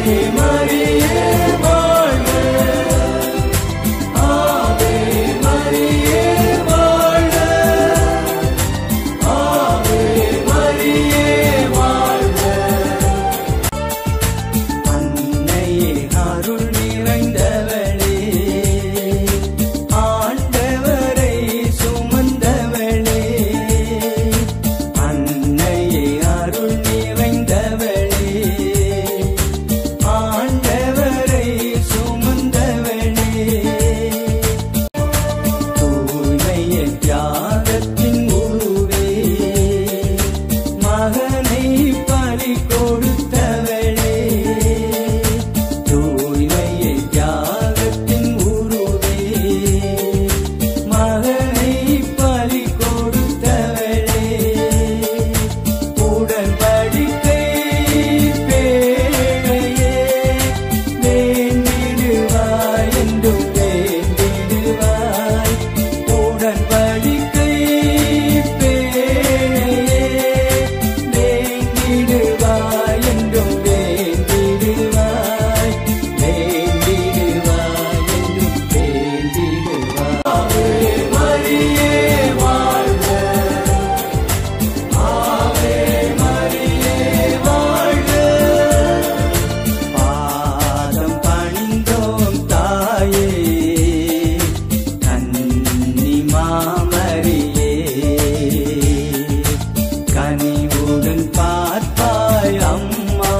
மரியே வாழ்க ஆவே மரியே வாழ்க ஆவே மரியே வாழ்க அன்னையே அருள் நிறைந்தவளே ஆண்டவரை சுமந்தவளே அன்னையே அருள் நிறைந்தவளே ஆண்டவரை சுமந்தவளே தூய்மைய தியாகத்தின் உருவே மகனை பலி கொடுத்தவளே தூய்மைய தியாகத்தின் உருவே மகனை பலி கொடுத்தவளே உடன்படிக்கை பேழையே வேண்டிடுவாய் என்றும் வேண்டிடுவாய் உடன்படிக்கை பேழையே வேண்டிடுவாய் என்றும் வேண்டிடுவாய் வேண்டிடுவாய் என்றும் வேண்டிடுவாய் மரியே வாழ்க ஆவே மரியே வாழ்க பாதம் பணிந்தோம் தாயே கன்னி மாமரியே கனிவுடன் பார்ப்பாய் அம்மா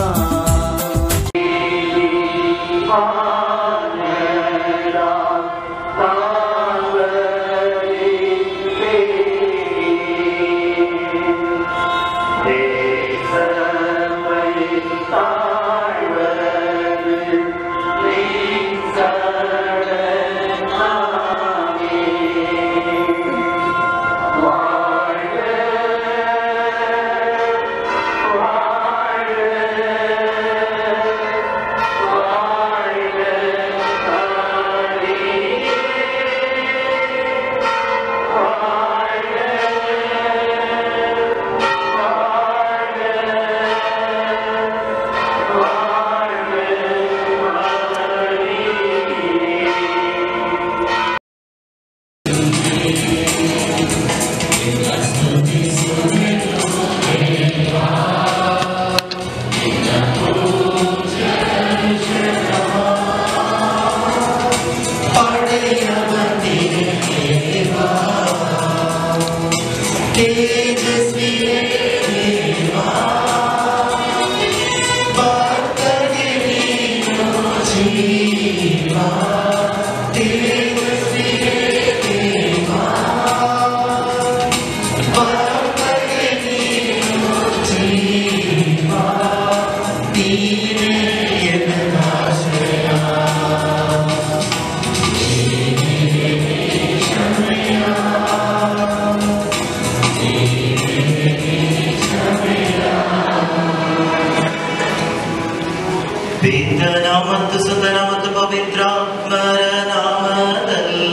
ಪಿತನ ಮತ್ತು ಸುತನ ಮತ್ತು ಪವಿತ್ರಾತ್ಮರ ನಾಮದಲ್ಲಿ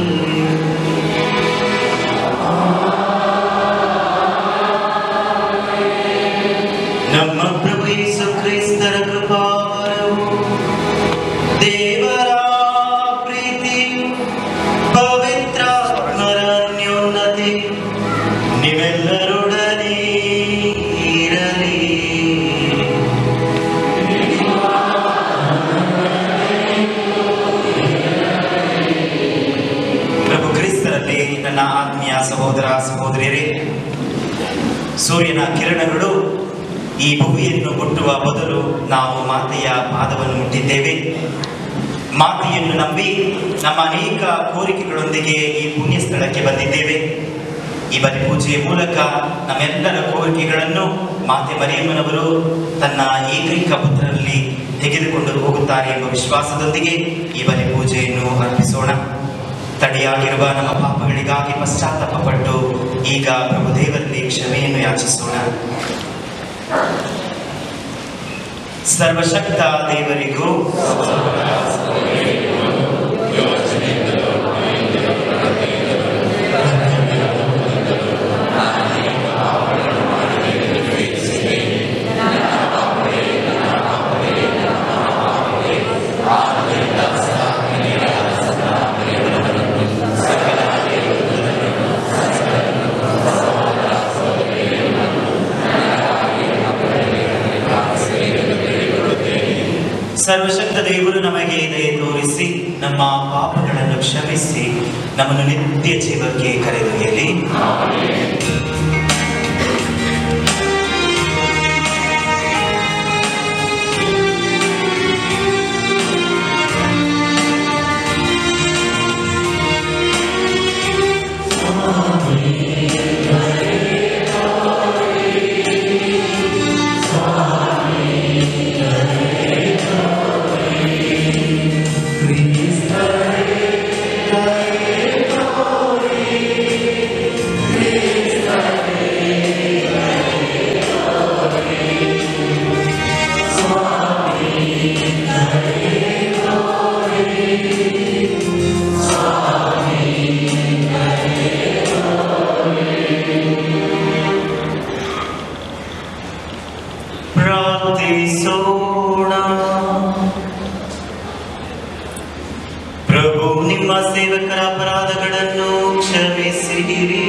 ನಮ್ಮ ಪ್ರಭು ಯೇಸು ಕ್ರಿಸ್ತರ ಕೃಪಾವರವು ದೇವರ ಪ್ರೀತಿಯು ಪವಿತ್ರಾತ್ಮರ ಅನ್ಯೋನ್ನತೆ ನೀವೆಲ್ಲರೊಡನೆ ಇರಲಿ ಪ್ರಭು ಕ್ರಿಸ್ತರಲ್ಲಿ ನನ್ನ ಆತ್ಮೀಯ ಸಹೋದರ ಸಹೋದರಿಯರೇ ಸೂರ್ಯನ ಕಿರಣಗಳು ಈ ಭೂಮಿಯನ್ನು ಮುಟ್ಟುವ ಮೊದಲು ನಾವು ಮಾತೆಯ ಪಾದವನ್ನು ಮುಟ್ಟಿದ್ದೇವೆ ಮಾತೆಯನ್ನು ನಂಬಿ ನಮ್ಮ ಅನೇಕ ಕೋರಿಕೆಗಳೊಂದಿಗೆ ಈ ಪುಣ್ಯ ಸ್ಥಳಕ್ಕೆ ಬಂದಿದ್ದೇವೆ ಈ ಬಲಿ ಪೂಜೆಯ ಮೂಲಕ ನಮ್ಮೆಲ್ಲರ ಕೋರಿಕೆಗಳನ್ನು ಮಾತೆ ಮರಿಯಮ್ಮನವರು ತನ್ನ ಏಕೈಕ ಪುತ್ರರಲ್ಲಿ ತೆಗೆದುಕೊಂಡು ಹೋಗುತ್ತಾರೆ ಎಂಬ ವಿಶ್ವಾಸದೊಂದಿಗೆ ಈ ಬಲಿ ಪೂಜೆಯನ್ನು ಅರ್ಪಿಸೋಣ ತಡೆಯಾಗಿರುವ ನಮ್ಮ ಪಾಪಗಳಿಗಾಗಿ ಪಶ್ಚಾತ್ತಾಪ ಪಟ್ಟು ಈಗ ಪ್ರಭುದೇವರಲ್ಲಿ ಕ್ಷಮೆಯನ್ನು ಯಾಚಿಸೋಣ ಸರ್ವಶಕ್ತ ದೇವರಿಗೂ ಸರ್ವಶಕ್ತ ದೇವರು ನಮಗೆ ದಯೆ ತೋರಿಸಿ ನಮ್ಮ ಪಾಪಗಳನ್ನು ಕ್ಷಮಿಸಿ ನಮ್ಮನ್ನು ನಿತ್ಯ ಜೀವಕ್ಕೆ ಕರೆದೊಯ್ಯಲಿ ಪ್ರಾರ್ಥಿಸೋಣ ಪ್ರಭು ನಿಮ್ಮ ಸೇವಕರ ಅಪರಾಧಗಳನ್ನು ಕ್ಷಮಿಸಿರಿ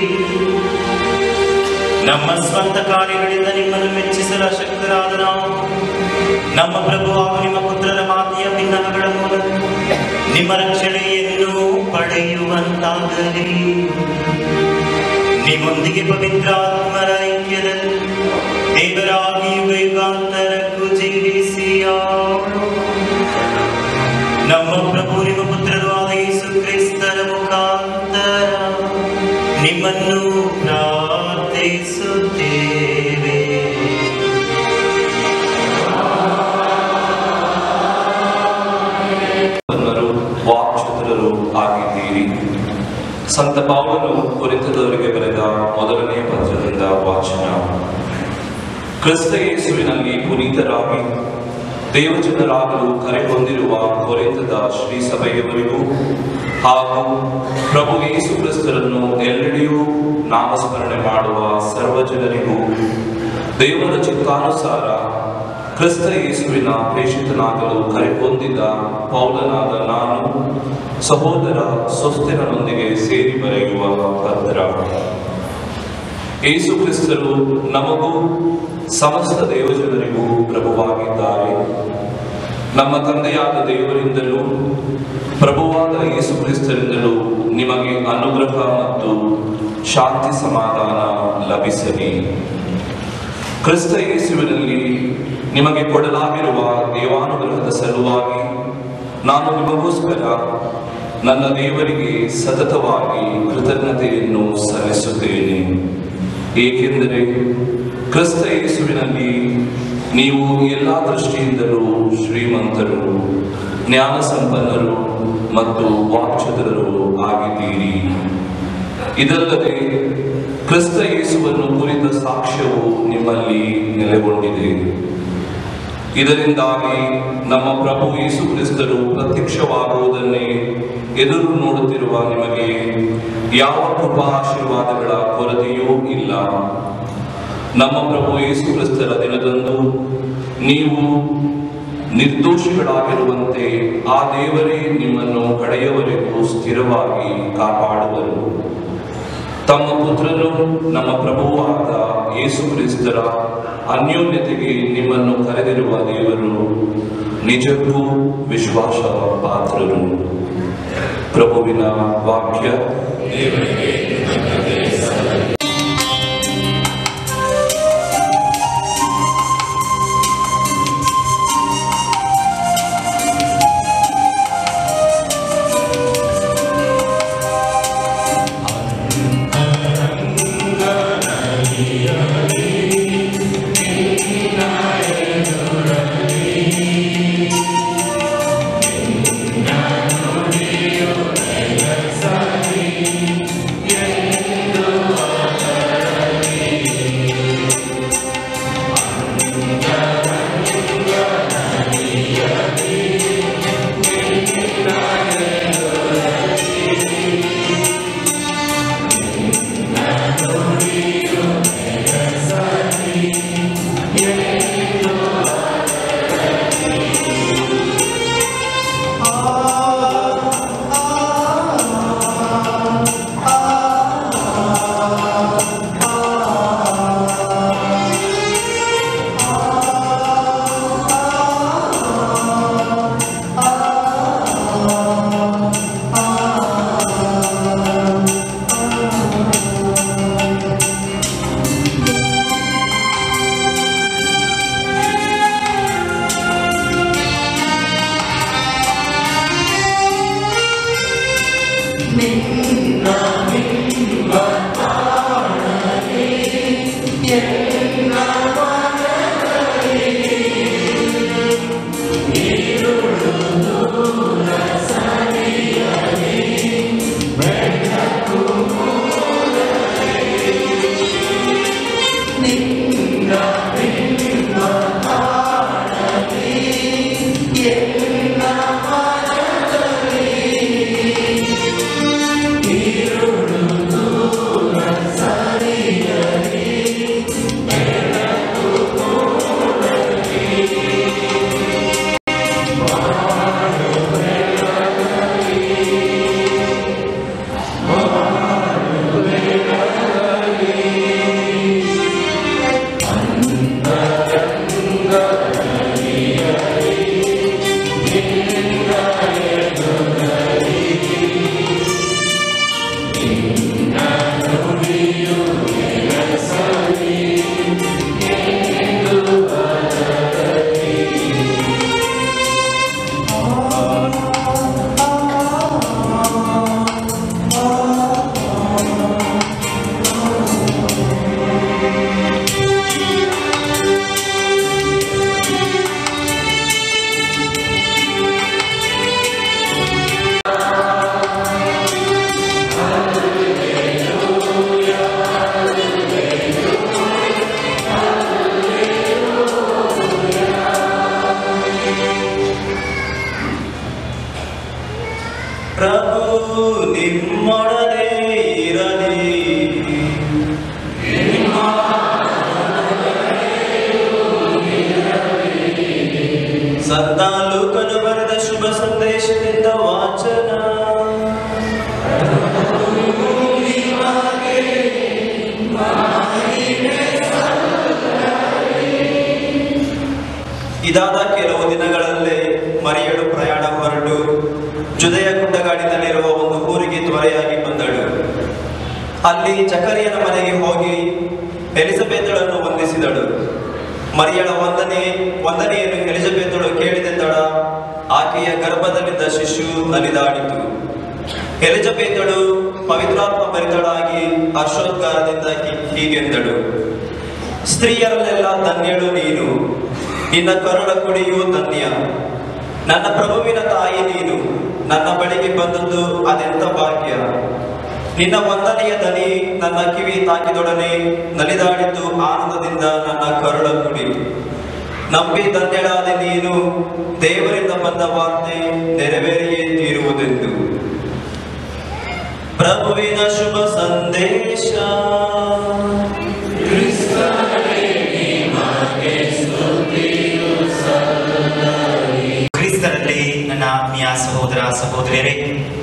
ನಮ್ಮ ಸ್ವಂತ ಕಾರ್ಯಗಳಿಂದ ನಿಮ್ಮನ್ನು ಮೆಚ್ಚಿಸಲು ಅಶಕ್ತರಾದ ನಾವು ನಮ್ಮ ಪ್ರಭು ಹಾಗೂ ನಿಮ್ಮ ಪುತ್ರರ ಮಾತೆಯ ಭಿನ್ನಗಳ ಮೂಲಕ ನಿಮ್ಮ ರಕ್ಷಣೆಯನ್ನು ಪಡೆಯುವಂತಾಗಲಿ ನಿಮ್ಮೊಂದಿಗೆ ಪವಿತ್ರಾತ್ಮರ ಐಕ್ಯದಲ್ಲಿ ದೇವರಾಗಿ ಯುಗ ಯುಗಾಂತರಕ್ಕೂ ಜೀವಿಸಿ ಆಳು. ನಮ್ಮ ಪ್ರಭು ನಿಮ್ಮ ಪುತ್ರರು ಆದ ಯೇಸು ಕ್ರಿಸ್ತರ ಮುಖಾಂತರ ನಿಮ್ಮನ್ನು ಪ್ರಾರ್ಥಿಸುತ್ತೇವೆ ಧರ್ಮರು ವಾಕ್ಚತುರರು ಆಗಿದ್ದೀರಿ ಸಂತ ಪೌಲನು ಕುರಿತದವರಿಗೆ ಬರೆದ ಮೊದಲನೆಯ ಪತ್ರದಿಂದ ವಾಚನ ಕ್ರಿಸ್ತ ಯೇಸುವಿನಲ್ಲಿ ಪುನೀತರಾಗಿ ದೇವಜನರಾಗಲು ಕರೆ ಹೊಂದಿರುವ ಕೊರೆತದ ಶ್ರೀ ಸಭೆಯವರಿಗೂ ಹಾಗೂ ಪ್ರಭು ಯೇಸು ಕ್ರಿಸ್ತರನ್ನು ಎಲ್ಲೆಡೆಯೂ ನಾಮಸ್ಮರಣೆ ಮಾಡುವ ಸರ್ವಜನರಿಗೂ ದೇವರ ಚಿತ್ತಾನುಸಾರ ಕ್ರಿಸ್ತ ಯೇಸುವಿನ ಪ್ರೇಷಿತನಾಗಲು ಕರೆ ಹೊಂದಿದ ಪೌಲನಾದ ನಾನು ಸಹೋದರ ಸ್ವಸ್ಥಿರನೊಂದಿಗೆ ಸೇರಿ ಬರೆಯುವ ಪತ್ರ ಯೇಸು ಕ್ರಿಸ್ತರು ನಮಗೂ ಸಮಸ್ತ ದೇವಜನರಿಗೂ ಪ್ರಭುವಾಗಿದ್ದಾರೆ ನಮ್ಮ ತಂದೆಯಾದ ದೇವರಿಂದಲೂ ಪ್ರಭುವಾದ ಯೇಸು ಕ್ರಿಸ್ತರಿಂದಲೂ ನಿಮಗೆ ಅನುಗ್ರಹ ಮತ್ತು ಶಾಂತಿ ಸಮಾಧಾನ ಲಭಿಸಲಿ ಕ್ರಿಸ್ತ ಯೇಸುವಿನಲ್ಲಿ ನಿಮಗೆ ಕೊಡಲಾಗಿರುವ ದೇವಾನುಗ್ರಹದ ಸಲುವಾಗಿ ನಾನು ನಿಮಗೋಸ್ಕರ ನನ್ನ ದೇವರಿಗೆ ಸತತವಾಗಿ ಕೃತಜ್ಞತೆಯನ್ನು ಸಲ್ಲಿಸುತ್ತೇನೆ ಏಕೆಂದರೆ ಕ್ರಿಸ್ತ ಯೇಸುವಿನಲ್ಲಿ ನೀವು ಎಲ್ಲ ದೃಷ್ಟಿಯಿಂದಲೂ ಶ್ರೀಮಂತರು ಜ್ಞಾನ ಸಂಪನ್ನರು ಮತ್ತು ವಾಕ್ಚತರರು ಆಗಿದ್ದೀರಿ ಇದಲ್ಲದೆ ಕ್ರಿಸ್ತ ಯೇಸುವನ್ನು ಕುರಿತ ಸಾಕ್ಷ್ಯವು ನಿಮ್ಮಲ್ಲಿ ನೆಲೆಗೊಂಡಿದೆ ಇದರಿಂದಾಗಿ ನಮ್ಮ ಪ್ರಭು ಯೇಸು ಕ್ರಿಸ್ತರು ಪ್ರತ್ಯಕ್ಷವಾಗುವುದನ್ನೇ ಎದುರು ನೋಡುತ್ತಿರುವ ನಿಮಗೆ ಯಾವ ಕೃಪಾಶೀರ್ವಾದಗಳ ಕೊರತೆಯೂ ಇಲ್ಲ ನಮ್ಮ ಪ್ರಭು ಯೇಸು ಕ್ರಿಸ್ತರ ದಿನದಂದು ನೀವು ನಿರ್ದೋಷಿಗಳಾಗಿರುವಂತೆ ಆ ದೇವರೇ ನಿಮ್ಮನ್ನು ಕಡೆಯವರೆಗೂ ಸ್ಥಿರವಾಗಿ ಕಾಪಾಡುವರು ತಮ್ಮ ಪುತ್ರನು ನಮ್ಮ ಪ್ರಭುವಾದ ಯೇಸು ಕ್ರಿಸ್ತರ ಅನ್ಯೋನ್ಯತೆಗೆ ನಿಮ್ಮನ್ನು ಕರೆದಿರುವ ದೇವರು ನಿಜಕ್ಕೂ ವಿಶ್ವಾಸ ಪಾತ್ರರು ಪ್ರಭುವಿನ ವಾಕ್ಯ Yeah. ನಿಮ್ಮೊಡನೆ ಇರಲಿ ಸಂತ ಲೂಕನು ಬರೆದ ಶುಭ ಸಂದೇಶದಿಂದ ವಾಚನ ಇದಾದ ಕೆಲವು ದಿನಗಳಲ್ಲೇ ಮರಿಯಳು ಪ್ರಯಾಣ ಹೊರಟು ಜುದೆಯ ಗುಡ್ಡಗಾಡಿನಲ್ಲಿರುವ ಒಂದು ಊರಿಗೆ ತ್ವರೆಯಾಗಿ ಬಂದಳು ಅಲ್ಲಿ ಚಕರಿಯನ ಮನೆಗೆ ಹೋಗಿ ಎಲಿಜಬೆತಳನ್ನು ವಂದಿಸಿದಳು ಮರಿಯಳ ವಂದನೆ ವಂದನೆಯನ್ನು ಎಲಿಜಬೆತಳು ಕೇಳಿದ ತಡ ಆಕೆಯ ಗರ್ಭದಲ್ಲಿದ್ದ ಶಿಶು ನಲಿದಾಡಿತು ಎಲಿಜಬೆತಳು ಪವಿತ್ರಾತ್ಮ ಭರಿತಳಾಗಿ ಹರ್ಷೋದ್ಗಾರದಿಂದ ಹೀ- ಹೀಗೆಂದಳು ಸ್ತ್ರೀಯರಲ್ಲೆಲ್ಲ ಧನ್ಯಳು ನೀನು ನಿನ್ನ ಕರುಳ ಕುಡಿಯು ಧನ್ಯ ನನ್ನ ಪ್ರಭುವಿನ ತಾಯಿ ನೀನು ನನ್ನ ಬಳಿಗೆ ಬಂದದ್ದು ಅದೆಂತ ಭಾಗ್ಯ ನಿನ್ನ ವಂದನೆಯ ದನಿ ನನ್ನ ಕಿವಿ ತಾಕಿದೊಡನೆ ನಲಿದಾಡಿತು ಆನಂದದಿಂದ ನನ್ನ ಕರುಳ ಕುಡಿ ನಂಬಿ ಧನ್ಯಳಾದ ನೀನು ದೇವರಿಂದ ಬಂದ ವಾರ್ತೆ ನೆರವೇರಿಯೇ ತೀರುವುದೆಂದು ಪ್ರಭುವಿನ ಶುಭ ಸಂದೇಶ ಕ್ರಿಸ್ತರಲ್ಲಿ ನನ್ನ ಆತ್ಮೀಯ ಸಹೋದರ ಸಹೋದರಿಯರೇ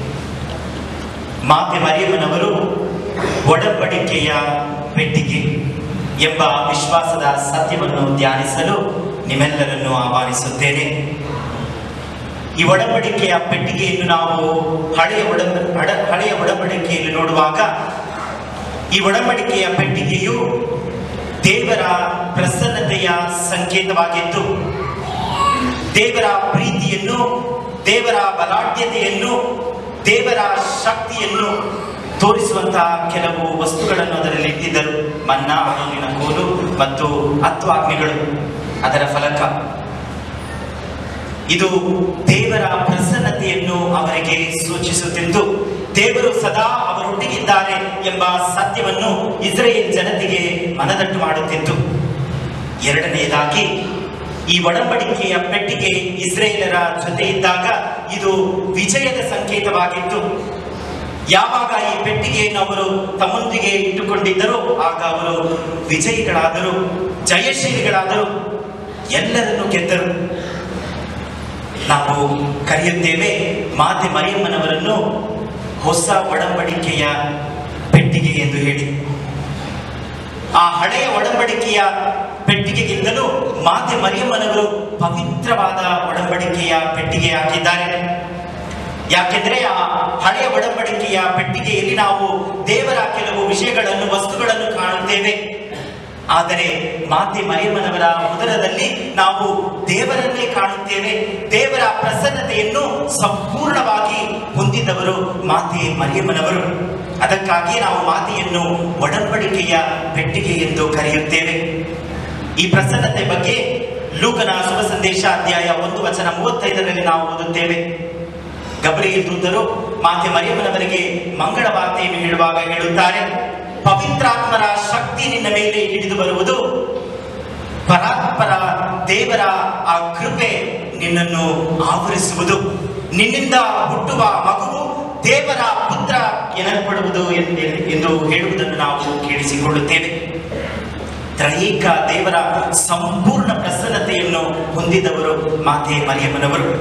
ಮಾತೆ ಮರಿಯಮ್ಮನವರು ಒಡಂಬಡಿಕೆಯ ಪೆಟ್ಟಿಗೆ ಎಂಬ ವಿಶ್ವಾಸದ ಸತ್ಯವನ್ನು ಧ್ಯಾನಿಸಲು ನಿಮ್ಮೆಲ್ಲರನ್ನು ಆಹ್ವಾನಿಸುತ್ತೇನೆ ಈ ಒಡಂಬಡಿಕೆಯ ಪೆಟ್ಟಿಗೆಯನ್ನು ನಾವು ಹಳೆಯ ಒಡಂಬ ಹಡ- ಹಳೆಯ ಒಡಂಬಡಿಕೆಯಲ್ಲಿ ನೋಡುವಾಗ ಈ ಒಡಂಬಡಿಕೆಯ ಪೆಟ್ಟಿಗೆಯು ದೇವರ ಪ್ರಸನ್ನತೆಯ ಸಂಕೇತವಾಗಿತ್ತು ದೇವರ ಪ್ರೀತಿಯನ್ನು ದೇವರ ಬಲಾಢ್ಯತೆಯನ್ನು ದೇವರ ಶಕ್ತಿಯನ್ನು ತೋರಿಸುವಂತಹ ಕೆಲವು ವಸ್ತುಗಳನ್ನು ಅದರಲ್ಲಿ ಇಟ್ಟಿದ್ದರು ಮನ್ನ ಅರುಣಿನ ಕೋಲು ಮತ್ತು ಹತ್ತು ಆಜ್ಞೆಗಳು ಅದರ ಫಲಕ ಇದು ದೇವರ ಪ್ರಸನ್ನತೆಯನ್ನು ಅವರಿಗೆ ಸೂಚಿಸುತ್ತಿದ್ದು ದೇವರು ಸದಾ ಅವರೊಟ್ಟಿಗಿದ್ದಾರೆ ಎಂಬ ಸತ್ಯವನ್ನು ಇಸ್ರೇಲ್ ಜನತೆಗೆ ಮನದಟ್ಟು ಮಾಡುತ್ತಿತ್ತು ಎರಡನೆಯದಾಗಿ ಈ ಒಡಂಬಡಿಕೆಯ ಪೆಟ್ಟಿಗೆ ಇಸ್ರೇಲರ ಜೊತೆ ಇದ್ದಾಗ ಇದು ವಿಜಯದ ಸಂಕೇತವಾಗಿತ್ತು ಯಾವಾಗ ಈ ಪೆಟ್ಟಿಗೆಯನ್ನು ಅವರು ತಮ್ಮೊಂದಿಗೆ ಇಟ್ಟುಕೊಂಡಿದ್ದರೋ ಆಗ ಅವರು ವಿಜಯಿಗಳಾದರು ಜಯಶೀಲಿಗಳಾದರು ಎಲ್ಲರನ್ನು ಗೆದ್ದರು ನಾವು ಕರೆಯುತ್ತೇವೆ ಮಾತೆ ಮರಿಯಮ್ಮನವರನ್ನು ಹೊಸ ಒಡಂಬಡಿಕೆಯ ಪೆಟ್ಟಿಗೆ ಎಂದು ಹೇಳಿ ಆ ಹಳೆಯ ಒಡಂಬಡಿಕೆಯ ಪೆಟ್ಟಿಗೆಗಿಂತಲೂ ಮಾತೆ ಮರಿಯಮ್ಮನವರು ಪವಿತ್ರವಾದ ಒಡಂಬಡಿಕೆಯ ಪೆಟ್ಟಿಗೆ ಹಾಕಿದ್ದಾರೆ ಯಾಕೆಂದ್ರೆ ಆ ಹಳೆಯ ಒಡಂಬಡಿಕೆಯ ಪೆಟ್ಟಿಗೆಯಲ್ಲಿ ನಾವು ದೇವರ ಕೆಲವು ವಿಷಯಗಳನ್ನು ವಸ್ತುಗಳನ್ನು ಕಾಣುತ್ತೇವೆ ಆದರೆ ಮಾತೆ ಮರಿಯಮ್ಮನವರ ಉದರದಲ್ಲಿ ನಾವು ದೇವರನ್ನೇ ಕಾಣುತ್ತೇವೆ ದೇವರ ಪ್ರಸನ್ನತೆಯನ್ನು ಸಂಪೂರ್ಣವಾಗಿ ಹೊಂದಿದವರು ಮಾತೆ ಮರಿಯಮ್ಮನವರು ಅದಕ್ಕಾಗಿ ನಾವು ಮಾತೆಯನ್ನು ಒಡಂಬಡಿಕೆಯ ಪೆಟ್ಟಿಗೆ ಎಂದು ಕರೆಯುತ್ತೇವೆ ಈ ಪ್ರಸನ್ನತೆ ಬಗ್ಗೆ ಲೂಕನ ಶುಭ ಸಂದೇಶ ಅಧ್ಯಾಯ ಒಂದು ವಚನ ಮೂವತ್ತೈದರಲ್ಲಿ ನಾವು ಓದುತ್ತೇವೆ ಗಬ್ರಿಯಲ್ ದೂತರು ಮಾತೆ ಮರಿಯಮ್ಮನವರಿಗೆ ಮಂಗಳ ವಾರ್ತೆಯನ್ನು ಹೇಳುವಾಗ ಹೇಳುತ್ತಾರೆ ಪವಿತ್ರಾತ್ಮರ ಶಕ್ತಿ ನಿನ್ನ ಮೇಲೆ ಹಿಡಿದು ಬರುವುದು ಪರಾತ್ಪರ ದೇವರ ಆ ಕೃಪೆ ನಿನ್ನನ್ನು ಆವರಿಸುವುದು ನಿನ್ನಿಂದ ಹುಟ್ಟುವ ಮಗುವು ದೇವರ ಪುತ್ರ ಎನ್ನಲ್ಪಡುವುದು ಎಂದು ಎಂದು ಹೇಳುವುದನ್ನು ನಾವು ಕೇಳಿಸಿಕೊಳ್ಳುತ್ತೇವೆ ತ್ರೈಕ ದೇವರ ಸಂಪೂರ್ಣ ಪ್ರಸನ್ನತೆಯನ್ನು ಹೊಂದಿದವರು ಮಾತೆ ಮರಿಯಮ್ಮನವರು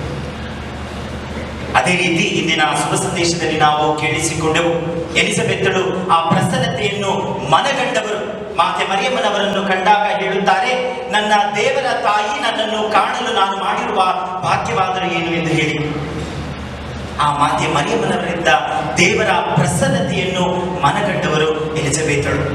ಅದೇ ರೀತಿ ಇಂದಿನ ಶುಭ ಸಂದೇಶದಲ್ಲಿ ನಾವು ಕೇಳಿಸಿಕೊಂಡೆವು ಎಲಿಸಬೆತ್ತಳು ಆ ಪ್ರಸನ್ನತೆಯನ್ನು ಮನಗಂಡವರು ಮಾತೆ ಮರಿಯಮ್ಮನವರನ್ನು ಕಂಡಾಗ ಹೇಳುತ್ತಾರೆ ನನ್ನ ದೇವರ ತಾಯಿ ನನ್ನನ್ನು ಕಾಣಲು ನಾನು ಮಾಡಿರುವ ಭಾಗ್ಯವಾದರೆ ಏನು ಎಂದು ಹೇಳಿ ಆ ಮಾತೆ ಮರಿಯಮ್ಮನವರಿಂದ ದೇವರ ಪ್ರಸನ್ನತೆಯನ್ನು ಮನಗಂಡವರು ಎಲಿಸಬೆತ್ತಳು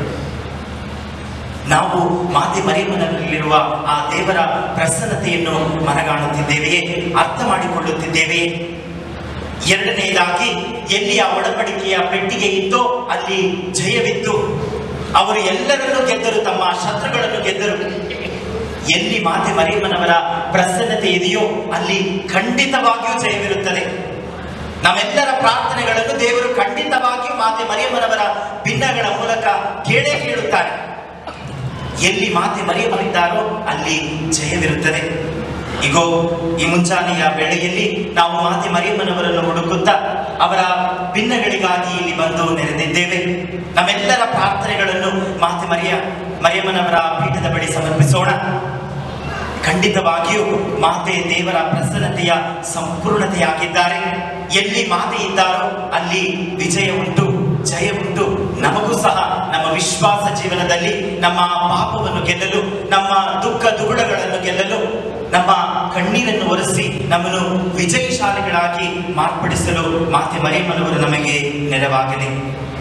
ನಾವು ಮಾತೆ ಮರಿಯಮ್ಮನಲ್ಲಿರುವ ಆ ದೇವರ ಪ್ರಸನ್ನತೆಯನ್ನು ಮನಗಾಣುತ್ತಿದ್ದೇವೆಯೇ ಅರ್ಥ ಮಾಡಿಕೊಳ್ಳುತ್ತಿದ್ದೇವೆಯೇ ಎರಡನೆಯದಾಗಿ ಎಲ್ಲಿ ಆ ಒಡಂಬಡಿಕೆಯ ಪೆಟ್ಟಿಗೆ ಇತ್ತೋ ಅಲ್ಲಿ ಜಯವಿತ್ತು ಅವರು ಎಲ್ಲರನ್ನೂ ಗೆದ್ದರು ತಮ್ಮ ಶತ್ರುಗಳನ್ನು ಗೆದ್ದರು ಎಲ್ಲಿ ಮಾತೆ ಮರಿಯಮ್ಮನವರ ಪ್ರಸನ್ನತೆ ಇದೆಯೋ ಅಲ್ಲಿ ಖಂಡಿತವಾಗಿಯೂ ಜಯವಿರುತ್ತದೆ ನಮ್ಮೆಲ್ಲರ ಪ್ರಾರ್ಥನೆಗಳನ್ನು ದೇವರು ಖಂಡಿತವಾಗಿಯೂ ಮಾತೆ ಮರಿಯಮ್ಮನವರ ಭಿನ್ನಗಳ ಮೂಲಕ ಕೇಳೇ ಕೇಳುತ್ತಾರೆ ಎಲ್ಲಿ ಮಾತೆ ಮರಿಯಮ್ಮನಿದ್ದಾರೋ ಅಲ್ಲಿ ಜಯವಿರುತ್ತದೆ ಈಗೋ ಈ ಮುಂಚಾನೆಯ ವೇಳೆಯಲ್ಲಿ ನಾವು ಮಾತೆ ಮರಿಯಮ್ಮನವರನ್ನು ಹುಡುಕುತ್ತಾ ಅವರ ಭಿನ್ನಗಳಿಗಾಗಿ ಇಲ್ಲಿ ಬಂದು ನೆರೆದಿದ್ದೇವೆ ನಮ್ಮೆಲ್ಲರ ಪ್ರಾರ್ಥನೆಗಳನ್ನು ಮಾತೆ ಮರಿಯ ಮರಿಯಮ್ಮನವರ ಪೀಠದ ಬಳಿ ಸಮರ್ಪಿಸೋಣ ಖಂಡಿತವಾಗಿಯೂ ಮಾತೆ ದೇವರ ಪ್ರಸನ್ನತೆಯ ಸಂಪೂರ್ಣತೆಯಾಗಿದ್ದಾರೆ ಎಲ್ಲಿ ಮಾತೆ ಇದ್ದಾರೋ ಅಲ್ಲಿ ವಿಜಯ ಉಂಟು ಜಯ ಉಂಟು ನಮಗೂ ಸಹ ನಮ್ಮ ವಿಶ್ವಾಸ ಜೀವನದಲ್ಲಿ ನಮ್ಮ ಪಾಪವನ್ನು ಗೆಲ್ಲಲು ನಮ್ಮ ದುಃಖ ದುಗುಡಗಳನ್ನು ಗೆಲ್ಲಲು ನಮ್ಮ ಕಣ್ಣೀರನ್ನು ಒರೆಸಿ ನಮ್ಮನ್ನು ವಿಜಯಶಾಲಿಗಳಾಗಿ ಮಾರ್ಪಡಿಸಲು ಮಾತೆ ಮರಿಯಮ್ಮನವರು ನಮಗೆ ನೆರವಾಗಲಿ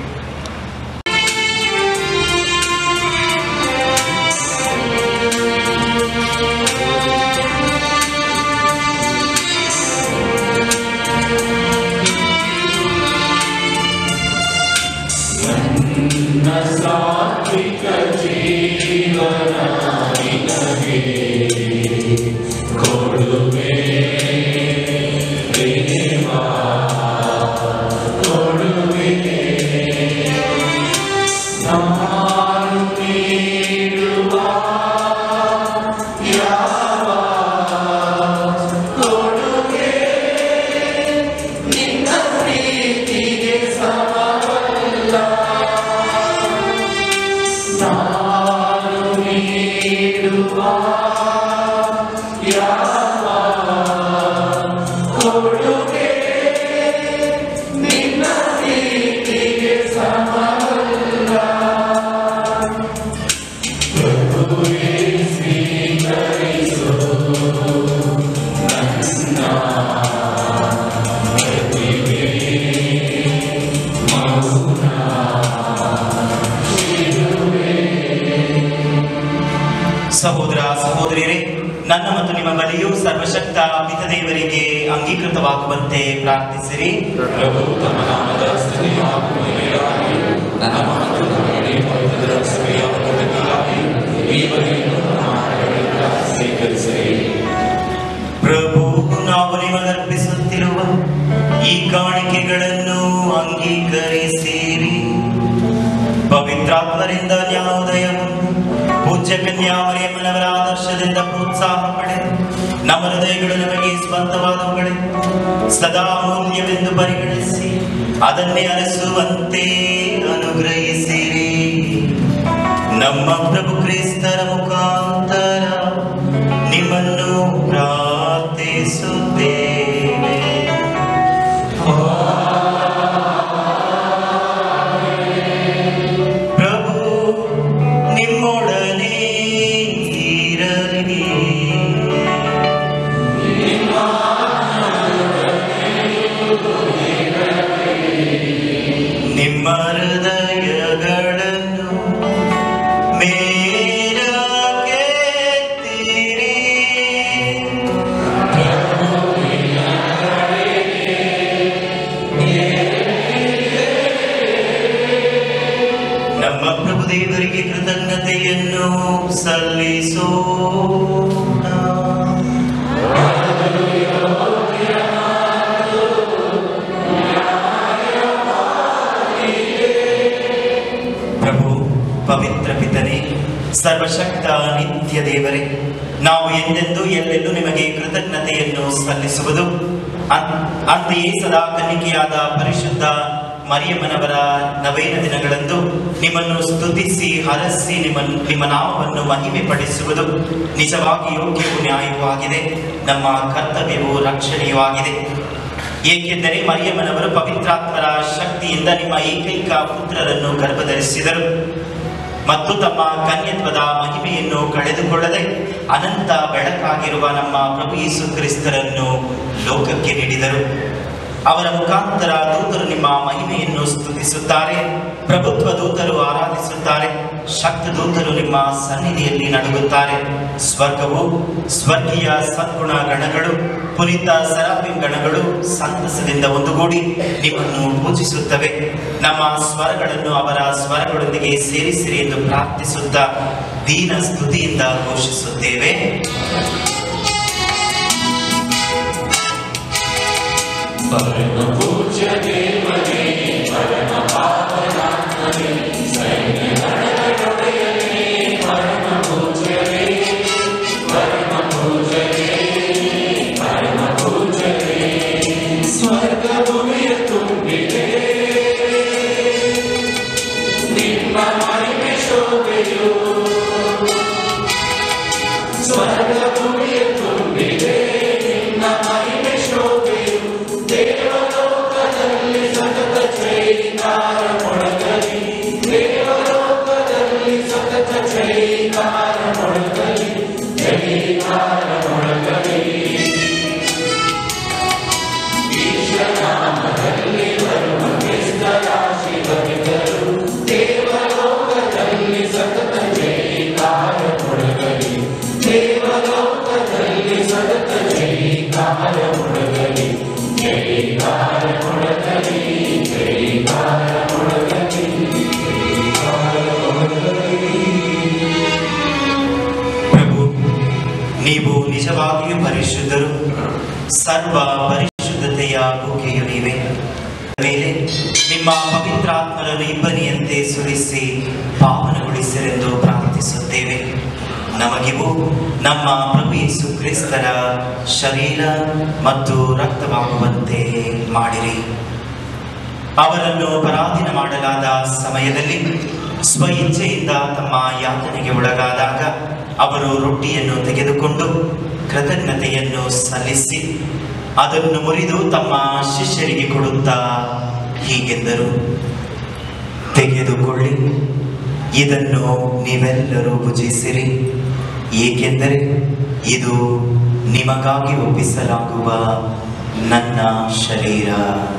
ಸಹೋದರ ಸಹೋದರಿಯರೇ ನನ್ನ ಮತ್ತು ನಿಮ್ಮ ಬಳಿಯೂ ಸರ್ವಶಕ್ತ ಪಿತದೇವರಿಗೆ ಅಂಗೀಕೃತವಾಗುವಂತೆ ಪ್ರಾರ್ಥಿಸಿರಿ ಪ್ರಭು ತಮ್ಮ ನಾಮದ ಸ್ತುತಿ ಹಾಗೂ ಮಹಿಮೆಗಾಗಿ ನನ್ನ ಮತ್ತು ನಮ್ಮ ಇಡೀ ಪವಿತ್ರ ಸಭೆಯ ಪ್ರಗತಿಗಾಗಿ ಈ ಬಗೆಯನ್ನು ನಮ್ಮ ಹಾಡುಗಳಿಂದ ಸ್ವೀಕರಿಸಿರಿ ಪ್ರಭು ನಾವು ನಿಮಗರ್ಪಿಸುತ್ತಿರುವ ಈ ಕಾಣಿಕೆಗಳನ್ನು ಅಂಗೀಕರಿಸಿರಿ ಪವಿತ್ರಾತ್ಮರಿಂದ ಜ್ಞಾನೋದಯವನ್ನು ಪೂಜ್ಯ ಕನ್ಯಾಮರಿಯಮ್ಮನವರ ಆದರ್ಶದಿಂದ ಪ್ರೋತ್ಸಾಹ ಪಡೆದು ನಮ್ಮ ಹೃದಯಗಳು ನಮಗೆ ಸ್ವಂತವಾದವುಗಳೇ ಸದಾ ಮೌಲ್ಯವೆಂದು ಪರಿಗಣಿಸಿ ಅದನ್ನೇ ಅರಸುವಂತೆ ಅನುಗ್ರಹಿಸಿರಿ ನಮ್ಮ ಪ್ರಭು ಕ್ರಿಸ್ತರ ಮುಖಾಂತರ ನಿಮ್ಮನ್ನು ಪ್ರಾರ್ಥಿಸುತ್ತೇವೆ ಪ್ರಭು ನಿಮ್ಮೊಡನೆ ಇರಲಿ ನಿಮ್ಮ ಹೃದಯಗಳನ್ನು ಮೇಲಕ್ಕೆತ್ತಿರಿ. ನಮ್ಮ ಪ್ರಭು ದೇವರಿಗೆ ಕೃತಜ್ಞತೆಯನ್ನು ಸಲ್ಲಿಸೋಣ ಪ್ರಭು ಪವಿತ್ರ ಪಿತನೇ ಸರ್ವಶಕ್ತ ನಿತ್ಯ ದೇವರೇ ನಾವು ಎಂದೆಂದೂ ಎಲ್ಲೆಲ್ಲೂ ನಿಮಗೆ ಕೃತಜ್ಞತೆಯನ್ನು ಸಲ್ಲಿಸುವುದು ಅನ್- ಅಂತೆಯೇ ಸದಾ ಕನ್ನಿಕೆಯಾದ ಪರಿಶುದ್ಧ ಮರಿಯಮ್ಮನವರ ನವೇನ ದಿನಗಳಂದು ನಿಮ್ಮನ್ನು ಸ್ತುತಿಸಿ ಹರಸಿ ನಿಮ್ಮ ನಿಮ್ಮ ನಾಮವನ್ನು ಮಹಿಮೆ ಪಡಿಸುವುದು ನಿಜವಾಗಿ ಯೋಗ್ಯವೂ ನ್ಯಾಯವೂ ಆಗಿದೆ ನಮ್ಮ ಕರ್ತವ್ಯವೂ ರಕ್ಷಣೆಯೂ ಆಗಿದೆ ಏಕೆಂದರೆ ಮರಿಯಮ್ಮನವರು ಪವಿತ್ರಾತ್ಮರ ಶಕ್ತಿಯಿಂದ ನಿಮ್ಮ ಏಕೈಕ ಪುತ್ರರನ್ನು ಗರ್ಭಧರಿಸಿದರು ಮತ್ತು ತಮ್ಮ ಕನ್ಯತ್ವದ ಮಹಿಮೆಯನ್ನು ಕಳೆದುಕೊಳ್ಳದೆ ಅನಂತ ಬೆಳಕಾಗಿರುವ ನಮ್ಮ ಪ್ರಭು ಯೇಸು ಕ್ರಿಸ್ತರನ್ನು ಲೋಕಕ್ಕೆ ನೀಡಿದರು ಅವರ ಮುಖಾಂತರ ದೂತರು ನಿಮ್ಮ ಮಹಿಮೆಯನ್ನು ಸ್ತುತಿಸುತ್ತಾರೆ ಪ್ರಭುತ್ವ ದೂತರು ಆರಾಧಿಸುತ್ತಾರೆ ಶಕ್ತ ದೂತರು ನಿಮ್ಮ ಸನ್ನಿಧಿಯಲ್ಲಿ ನಡುಗುತ್ತಾರೆ ಸ್ವರ್ಗವು ಸ್ವರ್ಗೀಯ ಸದ್ಗುಣ ಗಣಗಳು ಪುನೀತ ಸರಾಫಿನ್ ಗಣಗಳು ಸಂತಸದಿಂದ ಒಂದುಗೂಡಿ ನಿಮ್ಮನ್ನು ಪೂಜಿಸುತ್ತವೆ ನಮ್ಮ ಸ್ವರಗಳನ್ನು ಅವರ ಸ್ವರಗಳೊಂದಿಗೆ ಸೇರಿಸಿರಿ ಎಂದು ಪ್ರಾರ್ಥಿಸುತ್ತಾ ದೀನ ಸ್ತುತಿಯಿಂದ ಘೋಷಿಸುತ್ತೇವೆ ಪರಮ ಪ್ರಭು ನೀವು ನಿಜವಾಗಿಯೂ ಪರಿಶುದ್ಧರು ಸರ್ವ ಪರಿಶುದ್ಧತೆಯ ಬುಗ್ಗೆಯು ನೀವೇ ಮೇಲೆ ನಿಮ್ಮ ಪವಿತ್ರಾತ್ಮರನ್ನು ಇಬ್ಬನಿಯಂತೆ ಸುರಿಸಿ ಪಾವನಗೊಳಿಸಿರೆಂದು ಪ್ರಾರ್ಥಿಸುತ್ತೇವೆ ನಮಗಿವು ನಮ್ಮ ಪ್ರಭು ಯೇಸು ಕ್ರಿಸ್ತರ ಶರೀರ ಮತ್ತು ರಕ್ತವಾಗುವಂತೆ ಮಾಡಿರಿ ಅವರನ್ನು ಪರಾಧೀನ ಮಾಡಲಾದ ಸಮಯದಲ್ಲಿ ಸ್ವ ಇಚ್ಛೆಯಿಂದ ತಮ್ಮ ಯಾತನೆಗೆ ಒಳಗಾದಾಗ ಅವರು ರೊಟ್ಟಿಯನ್ನು ತೆಗೆದುಕೊಂಡು ಕೃತಜ್ಞತೆಯನ್ನು ಸಲ್ಲಿಸಿ ಅದನ್ನು ಮುರಿದು ತಮ್ಮ ಶಿಷ್ಯರಿಗೆ ಕೊಡುತ್ತಾ ಹೀಗೆಂದರು ತೆಗೆದುಕೊಳ್ಳಿ ಇದನ್ನು ನೀವೆಲ್ಲರೂ ಭುಜಿಸಿರಿ ಏಕೆಂದರೆ ಇದು ನಿಮಗಾಗಿ ಒಪ್ಪಿಸಲಾಗುವ ನನ್ನ ಶರೀರ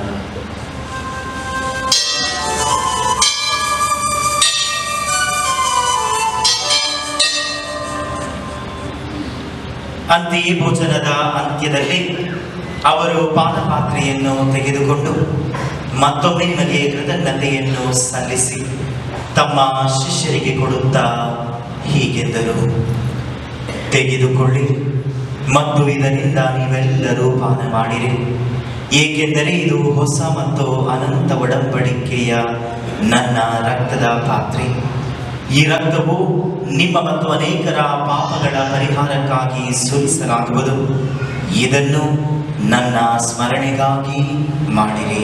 ಅಂತೆಯೇ ಭೋಜನದ ಅಂತ್ಯದಲ್ಲಿ ಅವರು ಪಾನಪಾತ್ರೆಯನ್ನು ತೆಗೆದುಕೊಂಡು ಮತ್ತೊಮ್ಮೆ ನಿಮಗೆ ಕೃತಜ್ಞತೆಯನ್ನು ಸಲ್ಲಿಸಿ ತಮ್ಮ ಶಿಷ್ಯರಿಗೆ ಕೊಡುತ್ತಾ ಹೀಗೆಂದರು ತೆಗೆದುಕೊಳ್ಳಿ ಮತ್ತು ಇದರಿಂದ ನೀವೆಲ್ಲರೂ ಪಾನ ಮಾಡಿರಿ ಏಕೆಂದರೆ ಇದು ಹೊಸ ಮತ್ತು ಅನಂತ ಒಡಂಬಡಿಕೆಯ ನನ್ನ ರಕ್ತದ ಪಾತ್ರೆ ಈ ರಕ್ತವು ನಿಮ್ಮ ಮತ್ತು ಅನೇಕರ ಪಾಪಗಳ ಪರಿಹಾರಕ್ಕಾಗಿ ಸುರಿಸಲಾಗುವುದು ಇದನ್ನು ನನ್ನ ಸ್ಮರಣೆಗಾಗಿ ಮಾಡಿರಿ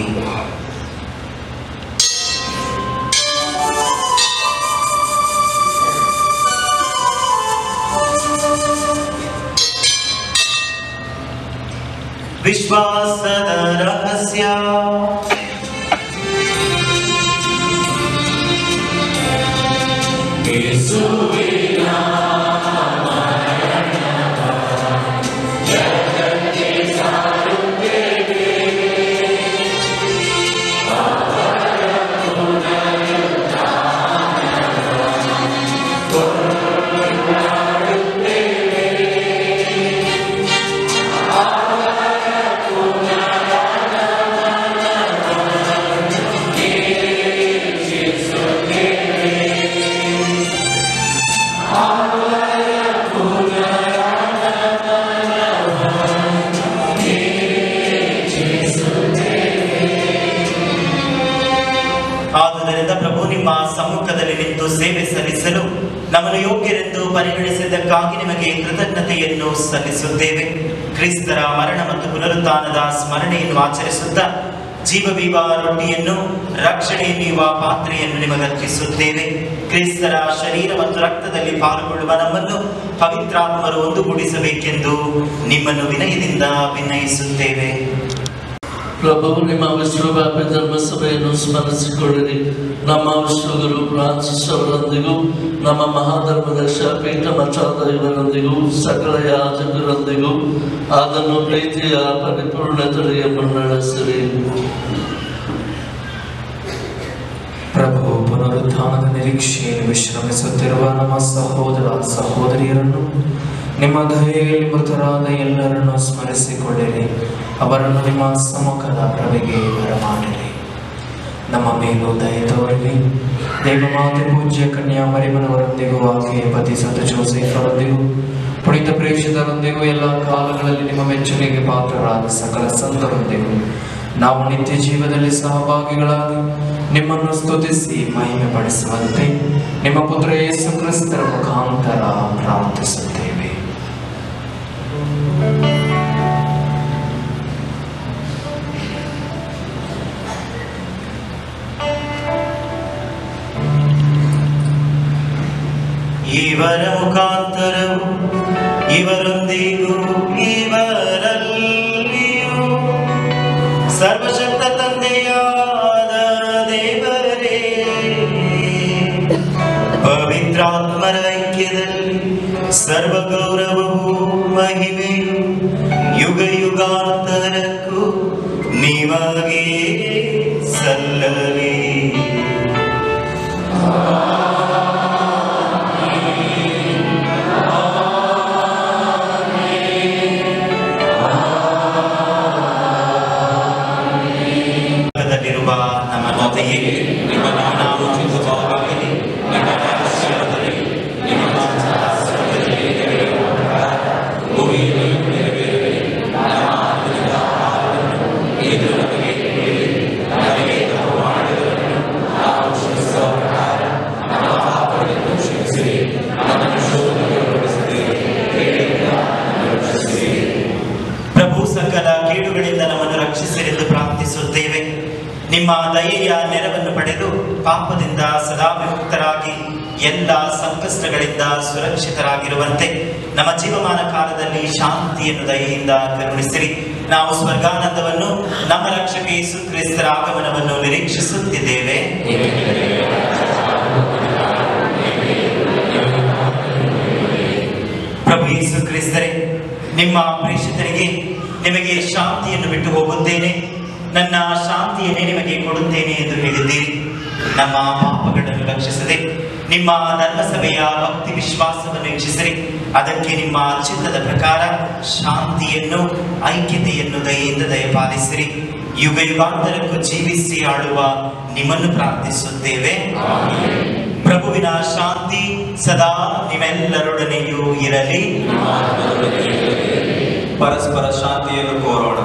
ವಿಶ್ವಾಸದ ರಹಸ್ಯ ಆದುದರಿಂದ ಪ್ರಭು ನಿಮ್ಮ ಸಮ್ಮುಖದಲ್ಲಿ ನಿಂತು ಸೇವೆ ಸಲ್ಲಿಸಲು ನಮ್ಮನ್ನು ಯೋಗ್ಯರೆಂದು ಪರಿಗಣಿಸಿದ್ದಕ್ಕಾಗಿ ನಿಮಗೆ ಕೃತಜ್ಞತೆಯನ್ನು ಸಲ್ಲಿಸುತ್ತೇವೆ ಕ್ರಿಸ್ತರ ಮರಣ ಮತ್ತು ಪುನರುತ್ಥಾನದ ಸ್ಮರಣೆಯನ್ನು ಆಚರಿಸುತ್ತಾ ಜೀವವೀವ ರೊಟ್ಟಿಯನ್ನು ರಕ್ಷಣೆ ನೀವ ಪಾತ್ರೆಯನ್ನು ನಿಮಗರ್ಪಿಸುತ್ತೇವೆ ಕ್ರಿಸ್ತರ ಶರೀರ ಮತ್ತು ರಕ್ತದಲ್ಲಿ ಪಾಲ್ಗೊಳ್ಳುವ ನಮ್ಮನ್ನು ಪವಿತ್ರಾತ್ಮರು ಒಂದುಗೂಡಿಸಬೇಕೆಂದು ನಿಮ್ಮನ್ನು ವಿನಯದಿಂದ ವಿನಯಿಸುತ್ತೇವೆ ಪ್ರಭು ನಿಮ್ಮ ವಿಶ್ವವ್ಯಾಪಿ ಧರ್ಮಸಭೆಯನ್ನು ಸ್ಮರಿಸಿಕೊಳ್ಳಿರಿ ನಮ್ಮ ವಿಶ್ವಗುರು ಫ್ರಾನ್ಸಿಸ್ ಅವರೊಂದಿಗೂ ನಮ್ಮ ಮಹಾಧರ್ಮದರ್ಶ ಪೀಠಮಠಾದ ಇವರೊಂದಿಗೂ ಸಕಲ ಯಾಜಕರೊಂದಿಗೂ ಅದನ್ನು ಪ್ರೀತಿಯ ಪರಿಪೂರ್ಣತೆಗೆ ಮುನ್ನಡೆಸಿರಿ ಪ್ರಭು ಪುನರುತ್ಥಾನದ ನಿರೀಕ್ಷೆಯನ್ನು ವಿಶ್ರಮಿಸುತ್ತಿರುವ ನಮ್ಮ ಸಹೋದರ ಸಹೋದರಿಯರನ್ನು ನಿಮ್ಮ ದಯೆಯಲ್ಲಿ ಮೃತರಾದ ಎಲ್ಲರನ್ನು ಸ್ಮರಿಸಿಕೊಳ್ಳಿರಿ ಅವರನ್ನು ನಿಮ್ಮ ಸಮ್ಮುಖದ ಪ್ರಭೆಗೆ ಬರಮಾಡಿರಿ ನಮ್ಮ ಮೇಲೂ ದಯೆ ತೋರಲಿ ದೇವಮಾತೆ ಪೂಜ್ಯ ಕನ್ಯಾ ಮರಿಮನವರೊಂದಿಗೂ ಆಕೆಯ ಪತಿ ಸತ ಜೋಸೆಫರೊಂದಿಗೂ ಪುಣಿತ ಪ್ರೇಷಿತರೊಂದಿಗೂ ಎಲ್ಲ ಕಾಲಗಳಲ್ಲಿ ನಿಮ್ಮ ಮೆಚ್ಚುಗೆಗೆ ಪಾತ್ರರಾದ ಸಕಲ ಸಂತರೊಂದಿಗೂ ನಾವು ನಿತ್ಯ ಜೀವದಲ್ಲಿ ಸಹಭಾಗಿಗಳಾಗಿ ನಿಮ್ಮನ್ನು ಸ್ತುತಿಸಿ ಮಹಿಮೆ ಪಡಿಸುವಂತೆ ನಿಮ್ಮ ಪುತ್ರ ಯೇಸು ಕ್ರಿಸ್ತರ ಮುಖಾಂತರ ಪ್ರಾರ್ಥಿಸುತ್ತೇವೆ ಇವರ ಮುಖಾಂತರವು ಇವರೊಂದಿಗೂ ಇವರಲ್ಲಿಯೂ ಸರ್ವಶಕ್ತ ತಂದೆಯಾದ ದೇವರೇ ಪವಿತ್ರಾತ್ಮರ ಐಕ್ಯದಲ್ಲಿ ಸರ್ವ ಗೌರವವು ಮಹಿಮೆಯು ಯುಗ ಯುಗಾಂತರಕ್ಕೂ ನಿಮಗೆ ಸಲ್ಲಲಿ ಲೋಕದಲ್ಲಿರುವ ನಮ್ಮ ಮಾತೆಯೇ ನಿಮ್ಮ ನಾಮ ಪೂಜಿತವಾಗಲಿ ನಿಮ್ಮ ರಾಜ್ಯದಲ್ಲಿ ನಿಮ್ಮ ರಾಜ್ಯದಲ್ಲಿ ಭೂಮಿಯಲ್ಲಿ ನೆರವೇರಲಿ ನಮ್ಮ ಅನುದಿನದ ಆಹಾರವನ್ನು ಇಂದು ನಮಗೆ ನೀಡಿರಿ. ನಮಗೆ ತಪ್ಪು ಮಾಡಿದವರನ್ನು ನಾವು ಕ್ಷಮಿಸುವ ಪ್ರಕಾರ ನಮ್ಮ ಪಾಪಗಳನ್ನು ಕ್ಷಮಿಸಿರಿ ನಮ್ಮನ್ನು ಶೋಧನೆಗೆ ಒಳಪಡಿಸಿರಿ ಕೇಡಿಯಿಂದ ನಮ್ಮನ್ನು ರಕ್ಷಿಸಿರಿ ಪ್ರಭು ಸಕಲ ಕೇಡುಗಳಿಂದ ನಮ್ಮನ್ನು ರಕ್ಷಿಸಿರೆಂದು ಪ್ರಾರ್ಥಿಸುತ್ತೇವೆ ನಿಮ್ಮ ದಯೆಯ ನೆರವನ್ನು ಪಡೆದು ಪಾಪದಿಂದ ಸದಾ ವಿಮುಕ್ತರಾಗಿ ಎಲ್ಲ ಸಂಕಷ್ಟಗಳಿಂದ ಸುರಕ್ಷಿತರಾಗಿರುವಂತೆ ನಮ್ಮ ಜೀವಮಾನ ಕಾಲದಲ್ಲಿ ಶಾಂತಿಯನ್ನು ದಯೆಯಿಂದ ಕರುಣಿಸಿರಿ ನಾವು ಸ್ವರ್ಗಾನಂದವನ್ನು ನಮ್ಮ ರಕ್ಷಕ ಯೇಸು ಕ್ರಿಸ್ತರ ಆಗಮನವನ್ನು ನಿರೀಕ್ಷಿಸುತ್ತಿದ್ದೇವೆ ಪ್ರಭು ಯೇಸು ಕ್ರಿಸ್ತರೇ ನಿಮ್ಮ ಪ್ರೇಷಿತರಿಗೆ ನಿಮಗೆ ಶಾಂತಿಯನ್ನು ಬಿಟ್ಟು ಹೋಗುತ್ತೇನೆ ನನ್ನ ಶಾಂತಿಯನ್ನೇ ನಿಮಗೆ ಕೊಡುತ್ತೇನೆ ಎಂದು ಹೇಳಿದ್ದೀರಿ ನಮ್ಮ ಪಾಪಗಳನ್ನು ರಕ್ಷಿಸದೆ ನಿಮ್ಮ ಧರ್ಮಸಭೆಯ ಭಕ್ತಿ ವಿಶ್ವಾಸವನ್ನು ಹೆಚ್ಚಿಸಿರಿ ಅದಕ್ಕೆ ನಿಮ್ಮ ಚಿತ್ತದ ಪ್ರಕಾರ ಶಾಂತಿಯನ್ನು ಐಕ್ಯತೆಯನ್ನು ದಯೆಯಿಂದ ದಯಪಾಲಿಸಿರಿ ಯುಗ ಯುಗಾಂತರಕ್ಕೂ ಜೀವಿಸಿ ಆಳುವ ನಿಮ್ಮನ್ನು ಪ್ರಾರ್ಥಿಸುತ್ತೇವೆ ಪ್ರಭುವಿನ ಶಾಂತಿ ಸದಾ ನಿಮ್ಮೆಲ್ಲರೊಡನೆಯೂ ಇರಲಿ ಪರಸ್ಪರ ಶಾಂತಿಯನ್ನು ಕೋರೋಣ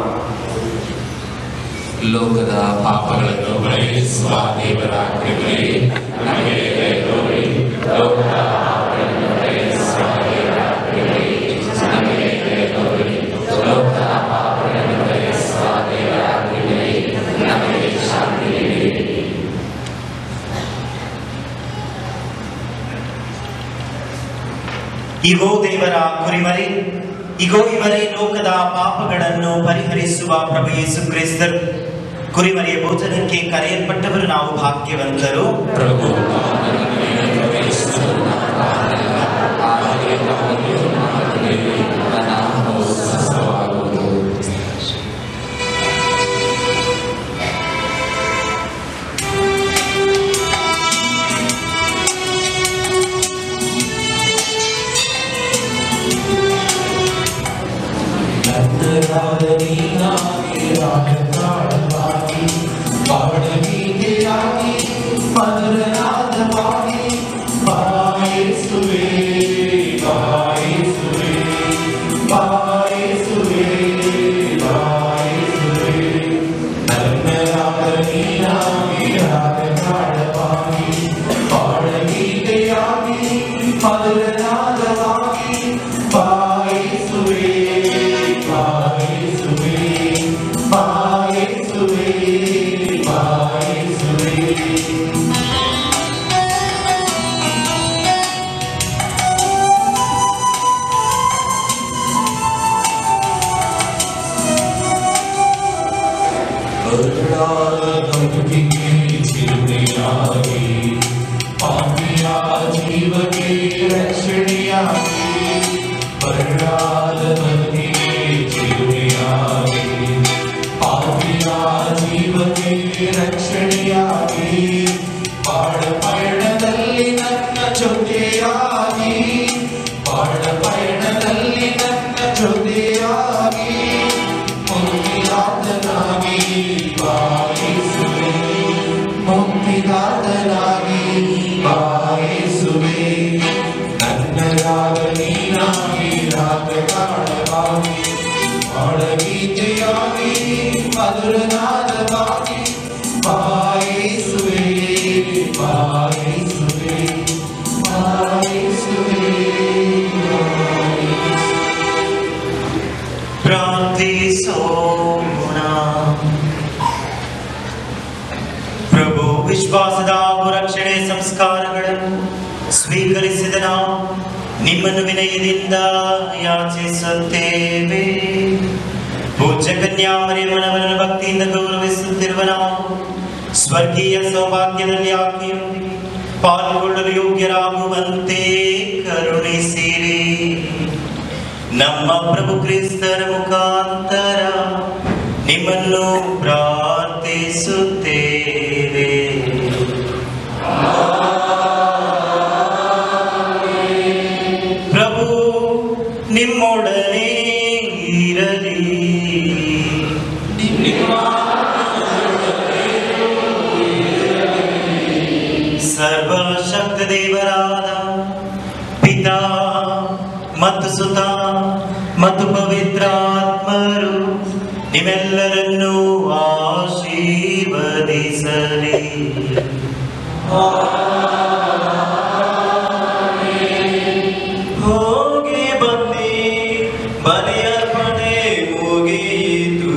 ಲೋಕದ ಪಾಪಗಳನ್ನು ಗ್ರಹಿಸುವ ದೇವರ ಕೃಪೆ ನಮಗೆ ದಯತೋರಿ. ಲೋಕದ ಪಾಪಗಳನ್ನು ಗ್ರಹಿಸುವ ದೇವರ ಕೃಪೆ ನಮಗೆ ದಯತೋರಿ. ಲೋಕದ ಪಾಪಗಳನ್ನು ಗ್ರಹಿಸುವ ದೇವರ ಕೃಪೆ ನಮಗೆ ಶಾಂತಿ ನೀಡಿರಿ. ಇಗೋ ದೇವರ ಕುರಿಮರಿ ಇಗೋ ಇವರೇ ಲೋಕದ ಪಾಪಗಳನ್ನು ಪರಿಹರಿಸುವ ಪ್ರಭು ಯೇಸು ಕ್ರಿಸ್ತರು ಕುರಿಮರಿಯ ಭೋಜನಕ್ಕೆ ಕರೆಯಲ್ಪಟ್ಟವರು ನಾವು ಭಾಗ್ಯವಂತರು ಪ್ರಭು ನನ್ನನ್ನು ಪ್ರವೇಶಿಸಲು ಕಾರಣವಿಲ್ಲ. ಆದರೆ ಅವನು ಮಾತನಾಡಿ ನನ್ನ ಆತ್ಮವು ಸ್ವಸ್ಥವಾಗುವುದು ರಕ್ಷಣೆಯಾಗಿ ಬಾಳ ಪಯಣದಲ್ಲಿ ನನ್ನ ಜೊತೆಯಾಗಿ ಬಾಳ ಪಯಣದಲ್ಲಿ ನನ್ನ ಜೊತೆಯಾಗಿ ಮುಕ್ತಿದಾತನಾಗಿ ಬಾಯಿಸುವೆ ಮುಕ್ತಿದಾತನಾಗಿ ಬಾಯಿಸುವೆ ನನ್ನ ರಾಗ ನೀನಾಗಿ ರಾಗ ಕಾಣವಾಗಿ ಬಾಳಗೀತೆಯಾಗಿ ಮಧುರನಾದವಾಗಿ ಬಾಯಿಸುವೆ ಬಾಯಿಸುವೆ ಬಾಯಿಸುವೆ ಪ್ರಾರ್ಥಿಸೋಣ ಪ್ರಭು ವಿಶ್ವಾಸದ ಹಾಗೂ ರಕ್ಷಣೆ ಸಂಸ್ಕಾರಗಳನ್ನು ಸ್ವೀಕರಿಸಿದ ನಾವು ನಿಮ್ಮನ್ನು ವಿನಯದಿಂದ ಯಾಚಿಸುತ್ತೇವೆ ಪೂಜ್ಯ ಕನ್ಯಾಮರಿಯಮ್ಮನವರನ್ನು ಭಕ್ತಿಯಿಂದ ಗೌರವಿಸುತ್ತಿರುವ ನಾವು ಸ್ವರ್ಗೀಯ ಸೌಭಾಗ್ಯದಲ್ಲಿ ಆಕೆಯೊಂದಿಗೆ ಪಾಲ್ಗೊಳ್ಳಲು ಯೋಗ್ಯರಾಗುವಂತೆ ಕರುಣಿಸಿರಿ ನಮ್ಮ ಪ್ರಭು ಕ್ರಿಸ್ತರ ಮುಖಾಂತರ ನಿಮ್ಮನ್ನು ಪ್ರಾರ್ಥಿಸುತ್ತೇವೆ ಪ್ರಭು ನಿಮ್ಮೊಡನೆ ಇರಲಿ ಸರ್ವಶಕ್ತ ದೇವರಾದ ಪಿತಾ ಮತ್ತು ಸುತ ಮತ್ತು ಪವಿತ್ರಾತ್ಮರು ನಿಮ್ಮೆಲ್ಲರನ್ನೂ ಆಶೀರ್ವದಿಸಲಿ ಹೋಗಿ ಬನ್ನಿ ಬಲಿಯರ್ಪಣೆ ಮುಗಿಯಿತು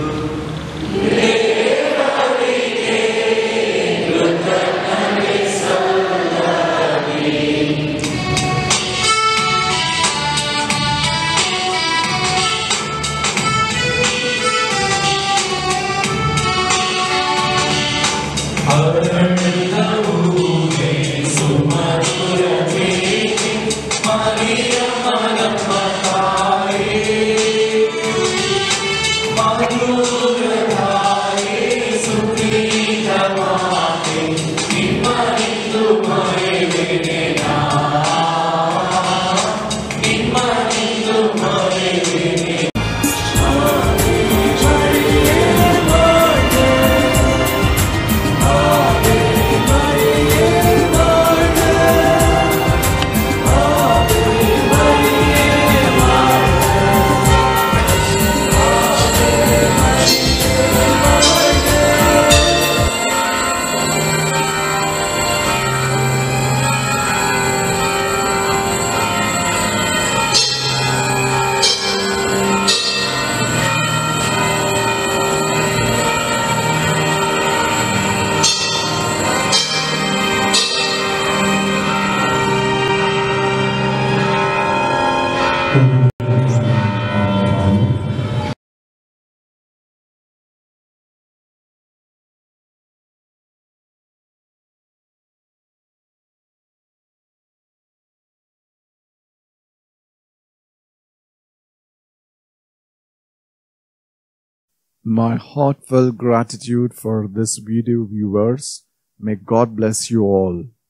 My heartfelt gratitude for this video viewers. May God bless you all.